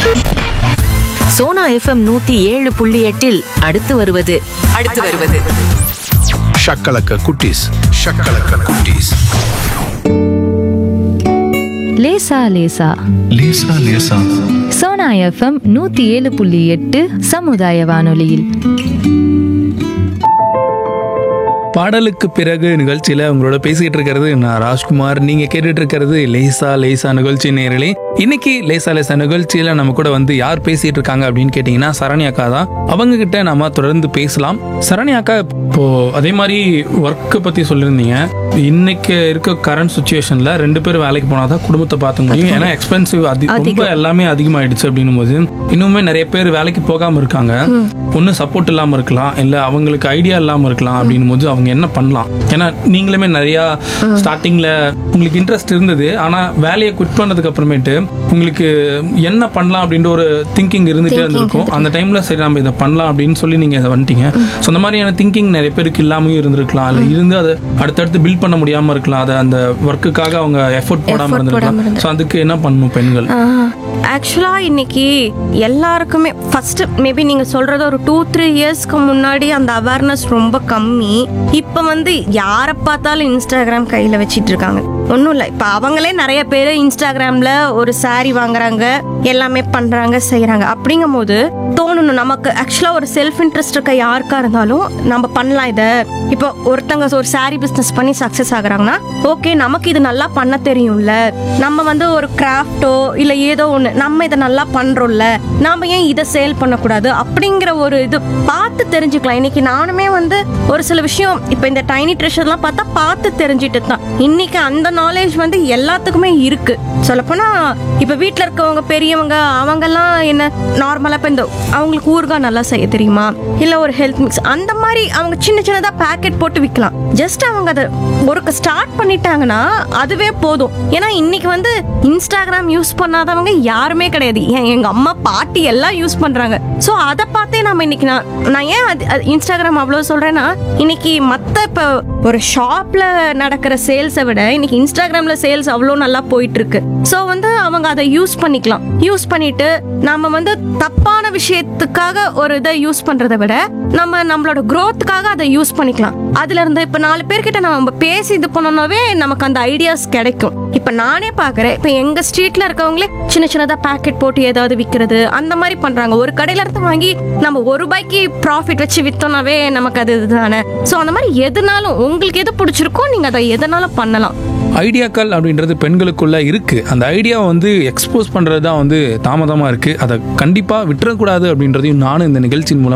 Sona FM நூத்தி ஏழு புள்ளி எட்டில் அடுத்து வருவது அடுத்து வருவது ஷக்கலக்க குட்டீஸ் ஷக்கலக்க குட்டீஸ் லேசா லேசா லேசா லேசா சோனா எஃப்எம் நூத்தி ஏழு புள்ளி எட்டு சமுதாய வானொலியில் பாடலுக்கு பிறகு நிகழ்ச்சியில உங்களோட பேசிட்டு இருக்கிறது நான் ராஜ்குமார் நீங்க கேட்டுட்டு இருக்கிறது லேசா லேசா நிகழ்ச்சி நேரலே இன்னைக்கு லேசா லேசா நிகழ்ச்சியில நம்ம கூட வந்து யார் பேசிட்டு இருக்காங்க அப்படின்னு கேட்டீங்கன்னா சரண்யா அக்கா தான் அவங்க கிட்ட நம்ம தொடர்ந்து பேசலாம் சரண்யா அக்கா இப்போ அதே மாதிரி ஒர்க்கை பத்தி சொல்லியிருந்தீங்க இன்னைக்கு இருக்க கரண்ட் சுச்சுவேஷன்ல ரெண்டு பேரும் வேலைக்கு போனாதான் குடும்பத்தை பார்த்துக்க முடியும் ஏன்னா எக்ஸ்பென்சிவ் அதி ரொம்ப எல்லாமே அதிகமாயிடுச்சு அப்படின்னும் போது இன்னுமே நிறைய பேர் வேலைக்கு போகாம இருக்காங்க ஒண்ணு சப்போர்ட் இல்லாம இருக்கலாம் இல்ல அவங்களுக்கு ஐடியா இல்லாம இருக்கலாம் அப்படின்னும் போது அவங்க என்ன பண்ணலாம் ஏன்னா நீங்களுமே நிறைய ஸ்டார்டிங்ல உங்களுக்கு இன்ட்ரெஸ்ட் இருந்தது ஆனா வேலையை குவிட் பண்ணதுக்கு அப்புறமேட்டு உங்களுக்கு என்ன பண்ணலாம் அப்படின்ற ஒரு திங்கிங் இருந்துட்டே இருந்திருக்கும் அந்த டைம்ல சரி நம்ம இதை பண்ணலாம் அப்படின்னு சொல்லி நீங்க இதை வந்துட்டீங்க ஸோ அந்த மாதிரியான திங்கிங் நிறைய பேருக்கு இல்லாமையும் இருந்திருக்கலாம் இல்ல இருந்து அதை அடுத்தடுத்து பில்ட் பண்ண முடியாம இருக்கலாம் அதை அந்த ஒர்க்குக்காக அவங்க எஃபோர்ட் போடாம Effort போடாம இருந்திருக்கலாம் ஸோ அதுக்கு என்ன பண்ணணும் பெண்கள் ஆக்சுவலாக இன்னைக்கு எல்லாருக்குமே ஃபர்ஸ்ட் மேபி நீங்கள் சொல்றது ஒரு டூ த்ரீ இயர்ஸ்க்கு முன்னாடி அந்த அவேர்னஸ் ரொம்ப கம்மி இப்போ வந்து யாரை பார்த்தாலும் இன்ஸ்டாகிராம் கையில் வச்சிட்டு இருக்காங்க ஒன்றும் இல்லை இப்போ அவங்களே நிறைய பேர் இன்ஸ்டாகிராமில் ஒரு saree வாங்குறாங்க எல்லாமே பண்ணுறாங்க செய்கிறாங்க அப்படிங்கும் போது தோணணும் நமக்கு ஆக்சுவலாக ஒரு செல்ஃப் இன்ட்ரெஸ்ட் இருக்க யாருக்கா இருந்தாலும் நம்ம பண்ணலாம் இதை இப்போ ஒருத்தங்க ஒரு saree பிஸ்னஸ் பண்ணி சக்ஸஸ் ஆகுறாங்கன்னா ஓகே நமக்கு இது நல்லா பண்ண தெரியும்ல நம்ம வந்து ஒரு கிராஃப்டோ இல்லை ஏதோ ஒன்று நம்ம இதை நல்லா பண்ணுறோம்ல நாம ஏன் இதை சேல் பண்ணக்கூடாது அப்படிங்கிற ஒரு இது பார்த்து தெரிஞ்சுக்கலாம் இன்னைக்கு நானுமே வந்து ஒரு சில விஷயம் இப்போ இந்த டைனி ட்ரெஷர்லாம் பார்த்தா பார்த்து தெரிஞ்சுட்டு தான் இன்னைக்கு அந்த நாலேஜ் வந்து எல்லாத்துக்குமே இருக்கு சொல்லப்போனா இப்போ வீட்டில் இருக்கவங்க பெரியவங்க அவங்கெல்லாம் என்ன நார்மலாக இப்போ இந்த அவங்களுக்கு ஊறுகாய் நல்லா செய்ய தெரியுமா இல்லை ஒரு ஹெல்த் மிக்ஸ் அந்த மாதிரி அவங்க சின்ன சின்னதாக பேக்கெட் போட்டு விற்கலாம் ஜஸ்ட் அவங்க அதை ஒரு ஸ்டார்ட் பண்ணிட்டாங்கன்னா அதுவே போதும் ஏன்னா இன்னைக்கு வந்து இன்ஸ்டாகிராம் யூஸ் பண்ணாதவங்க யாருமே கிடையாது ஏன் எங்க அம்மா பாட்டி எல்லாம் யூஸ் பண்றாங்க ஸோ அதை பார்த்தே நம்ம இன்னைக்கு நான் நான் ஏன் அது அது இன்ஸ்டாகிராம் அவ்வளோ சொல்றேன்னா இன்னைக்கு மற்ற இப்போ ஒரு ஷாப்ல நடக்கிற சேல்ஸை விட இன்னைக்கு இன்ஸ்டாகிராம்ல சேல்ஸ் அவ்வளோ நல்லா போயிட்டு இருக்கு ஸோ வந்து அவங்க அதை யூஸ் பண்ணிக்கலாம் யூஸ் பண்ணிட்டு நம்ம வந்து தப்பான விஷயத்துக்காக ஒரு இதை யூஸ் பண்றதை விட நம்ம நம்மளோட growthக்காக அதை யூஸ் பண்ணிக்கலாம் அதுல இருந்து இப்ப நாலு பேர்கிட்ட நம்ம பேசி இது பண்ணோம்னாவே நமக்கு அந்த ஐடியாஸ் கிடைக்கும் இப்ப நானே பாக்குறேன் இப்ப எங்க ஸ்ட்ரீட்ல இருக்கவங்களே சின்ன சின்னதா பாக்கெட் போட்டு ஏதாவது விக்கிறது அந்த மாதிரி பண்றாங்க ஒரு கடையில இருந்து வாங்கி நம்ம ஒரு ரூபாய்க்கு ப்ராஃபிட் வச்சு வித்தோம்னாவே நமக்கு அது இதுதானே சோ அந்த மாதிரி எதுனாலும் உங்களுக்கு எது பிடிச்சிருக்கோ நீங்க அதை எதனாலும் பண்ணலாம் ஐடியாக்கள் அப்படின்றது பெண்களுக்குள்ள இருக்கு அந்த ஐடியாவை வந்து எக்ஸ்போஸ் பண்றது தான் வந்து தாமதமா இருக்கு அதை கண்டிப்பா விட்டுறக்கூடாது அப்படின்றதையும் நானும் இந்த நிகழ்ச்சியின் மூலம்